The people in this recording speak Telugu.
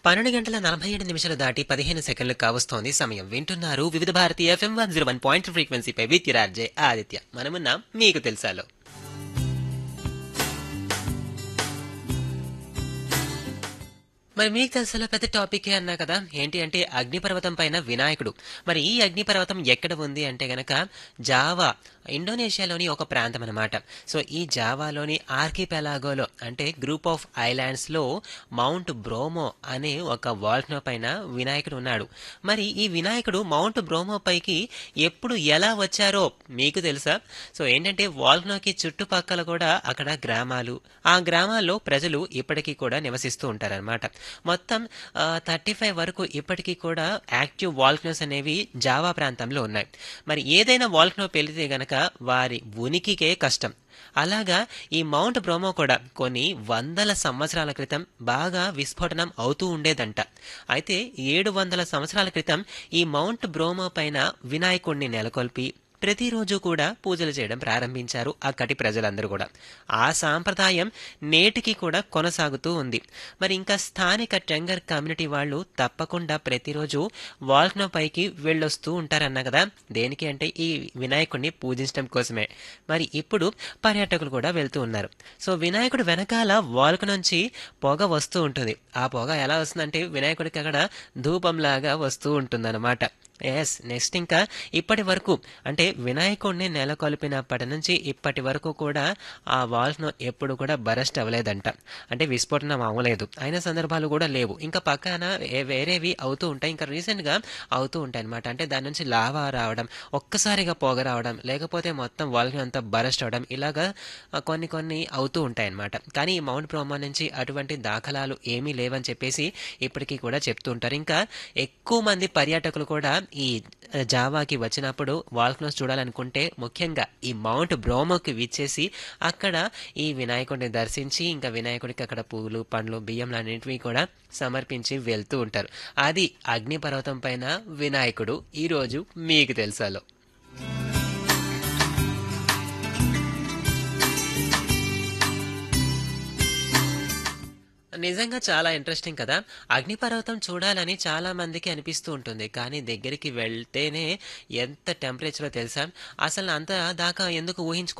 పన్నెండు గంటల నలభై ఏడు నిమిషాలు దాటి పదిహేను సెకండ్లు కావస్తోంది సమయం వింటున్నారు Vividh Bharati FM one zero one point ఫ్రీక్వెన్సీపై విత్యరాజే ఆదిత్య మనమున్నాం మీకు తెలుసాలో మరి మీకు తెలుసులో పెద్ద టాపికే అన్నా కదా ఏంటి అంటే అగ్నిపర్వతం పైన వినాయకుడు మరి ఈ అగ్నిపర్వతం ఎక్కడ ఉంది అంటే గనక జావా ఇండోనేషియాలోని ఒక ప్రాంతం అనమాట సో ఈ జావాలోని ఆర్కిపెలాగోలో అంటే గ్రూప్ ఆఫ్ ఐలాండ్స్లో మౌంట్ బ్రోమో అనే ఒక వాల్క్నో పైన వినాయకుడు ఉన్నాడు మరి ఈ వినాయకుడు మౌంట్ బ్రోమో పైకి ఎప్పుడు ఎలా వచ్చారో మీకు తెలుసా సో ఏంటంటే వాల్క్నోకి చుట్టుపక్కల కూడా అక్కడ గ్రామాలు ఆ గ్రామాల్లో ప్రజలు ఇప్పటికీ కూడా నివసిస్తూ ఉంటారనమాట మొత్తం థర్టీ ఫైవ్ వరకు ఇప్పటికీ కూడా యాక్టివ్ వాల్క్నోస్ అనేవి జావా ప్రాంతంలో ఉన్నాయి మరి ఏదైనా వాల్క్నో పెళ్లితే గనక వారి ఉనికికే కష్టం అలాగా ఈ మౌంట్ బ్రోమో కూడా కొన్ని వందల సంవత్సరాల క్రితం బాగా విస్ఫోటనం అవుతూ ఉండేదంట అయితే ఏడు వందల సంవత్సరాల క్రితం ఈ మౌంట్ బ్రోమో పైన వినాయకుడిని నెలకొల్పి ప్రతిరోజు కూడా పూజలు చేయడం ప్రారంభించారు అక్కడి ప్రజలందరూ కూడా ఆ సాంప్రదాయం నేటికి కూడా కొనసాగుతూ ఉంది మరి ఇంకా స్థానిక టెంగర్ కమ్యూనిటీ వాళ్ళు తప్పకుండా ప్రతిరోజు వాల్క్నో పైకి వెళ్ళొస్తూ ఉంటారన్న కదా దేనికి అంటే ఈ వినాయకుడిని పూజించడం కోసమే మరి ఇప్పుడు పర్యాటకులు కూడా వెళ్తూ ఉన్నారు సో వినాయకుడు వెనకాల వాల్క్ నుంచి పొగ వస్తూ ఉంటుంది ఆ పొగ ఎలా వస్తుందంటే వినాయకుడికి అక్కడ ధూపంలాగా వస్తూ ఉంటుందన్నమాట ఎస్ నెక్స్ట్ ఇంకా ఇప్పటి వరకు అంటే వినాయకుడిని నెలకొల్పినప్పటి నుంచి ఇప్పటి వరకు కూడా ఆ వాల్స్ను ఎప్పుడు కూడా బరస్ట్ అవ్వలేదంట అంటే విస్ఫోటనం అవ్వలేదు అయిన సందర్భాలు కూడా లేవు ఇంకా పక్కన ఏ- వేరేవి అవుతూ ఉంటాయి ఇంకా రీసెంట్గా అవుతూ ఉంటాయి అనమాట అంటే దాని నుంచి లావా రావడం ఒక్కసారిగా పొగ రావడం లేకపోతే మొత్తం వాల్ని అంతా బరస్ట్ అవడం ఇలాగా ఆ, కొన్ని కొన్ని అవుతూ ఉంటాయి అనమాట కానీ ఈ మౌంట్ బ్రోమా నుంచి అటువంటి దాఖలాలు ఏమీ లేవని చెప్పేసి ఇప్పటికీ కూడా చెప్తూ ఉంటారు ఇంకా ఎక్కువ మంది పర్యాటకులు కూడా ఈ జావాకి వచ్చినప్పుడు వాల్క్నోస్ చూడాలనుకుంటే ముఖ్యంగా ఈ మౌంట్ బ్రోమోకి విచ్చేసి అక్కడ ఈ వినాయకుడిని దర్శించి ఇంకా వినాయకుడికి అక్కడ పూలు పండ్లు బియ్యం లాంటివి కూడా సమర్పించి వెళ్తూ ఉంటారు అది అగ్నిపర్వతం పైన వినాయకుడు ఈరోజు మీకు తెలుసాలో నిజంగా చాలా ఇంట్రెస్టింగ్ కదా అగ్నిపర్వతం చూడాలని చాలా మందికి అనిపిస్తూ ఉంటుంది కానీ దగ్గరికి వెళ్తేనే ఎంత టెంపరేచరో తెలుసా అసలు అంత దాకా ఎందుకు ఊహించుకో